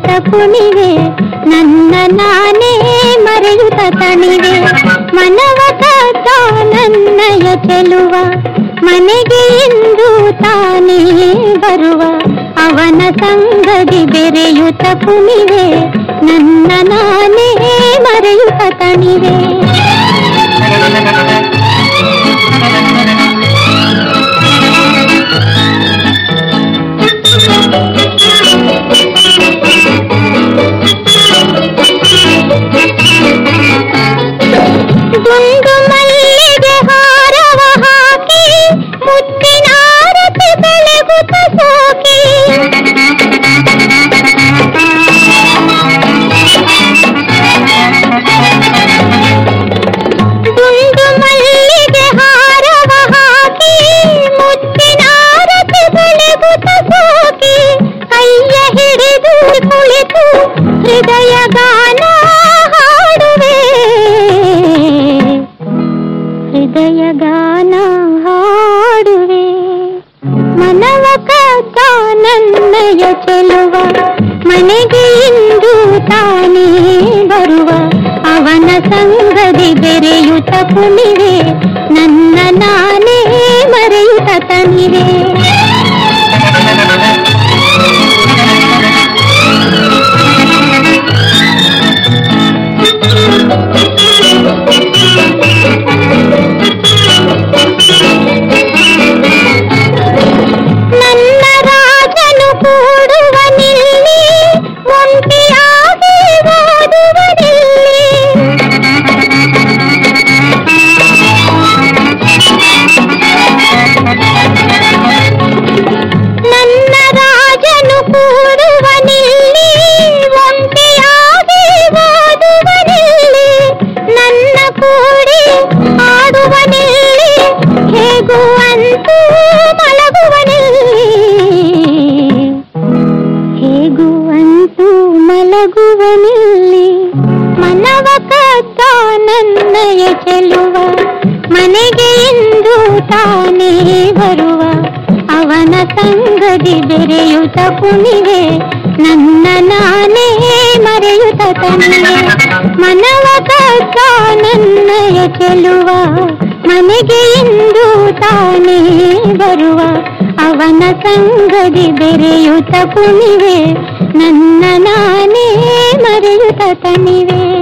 ಮರೆಯುತ್ತ ಕುಣಿವೆ ನನ್ನ ನಾನೇ ಮರೆಯುತ್ತ ತಣಿವೆ ಮನವ ಕದ್ದ ನನ್ನಯ ಚೆಲುವ ಮನೆಗೆ ಇಂದು ತಾನೇ ಬರುವ ಅವನ ಸಂಗದಿ ಬೆರೆಯುತ್ತ ಕುಣಿವೆ ನನ್ನ ನಾನೇ ಮರೆಯುತ್ತ ತಣಿವೆ ದುಂಡು ಮಲ್ಲಿಗೆ ಹಾರವ ಹಾಕಿ ಮುತ್ತಿನಾರತಿ ಬೆಳಗುತ್ತ ಸೋಕಿ ದುಂಡು ಮಲ್ಲಿಗೆ ಹಾರವ ಹಾಕಿ ಮುತ್ತಿನಾರತಿ ಬೆಳಗುತ್ತ ಸೋಕಿ ಕೈಯ ಹಿಡಿದು ಕುಳಿತು ಹೃದಯ ಗಾನ ಹಾಡುವೆ ಹೃದಯ ಗಾನ ಹಾಡುವೆ ಮನವ ಕದ್ದ ನನ್ನಯ ಚೆಲುವ ಮನೆಗೆ ಇಂದು ತಾನೇ ಬರುವ ಅವನ ಸಂಗದಿ ಬೆರೆಯುತ್ತ ಕುಣಿವೆ ನನ್ನ ನಾನೇ ಮರೆಯುತ್ತ ತನಿವೆ ನನ್ನ ರಾಜನು ಕೂಡುವ ನಿಲ್ಲಿ ಒಂಟಿಯಾಗಿ ಓದುವ ನಿಲ್ಲಿ ನನ್ನ ರಾಜನು ಕೂಡುವ ನಿಲ್ಲಿ ಒಂಟಿಯಾಗಿ ಓದುವ ನಿಲ್ಲಿ ನನ್ನ ಕೂಡಿ ಆಡುವ ನಿಲ್ಲಿ ಹೇಗೂ ಅಂತೂ ಮಲಗುವ ನಿಲ್ಲಿ ಹೇಗೂ ಅಂತೂ ಮಲಗುವ ನಿಲ್ಲಿ ಮನವ ಕದ್ದ ನನ್ನಯ ಚೆಲುವ ಮನೆಗೆ ಇಂದು ತಾನೇ ಬರುವ ಅವನ ಸಂಗದಿ ಬೆರೆಯುತ್ತ ಕುಣಿವೆ ನನ್ನ ನಾನೇ ಮರೆಯುತ್ತ ತನ್ನಿವೆ ಮನವ ಕದ್ದ ನನ್ನಯ ಚೆಲುವ ಮನೆಗೆ ಇಂದು ತಾನೇ ಬರುವ ಅವನ ಸಂಗದಿ ಬೆರೆಯುತ್ತ ಕುಣಿವೆ ನನ್ನ ನಾನೇ ಮರೆಯುತ್ತ ತನಿವೆ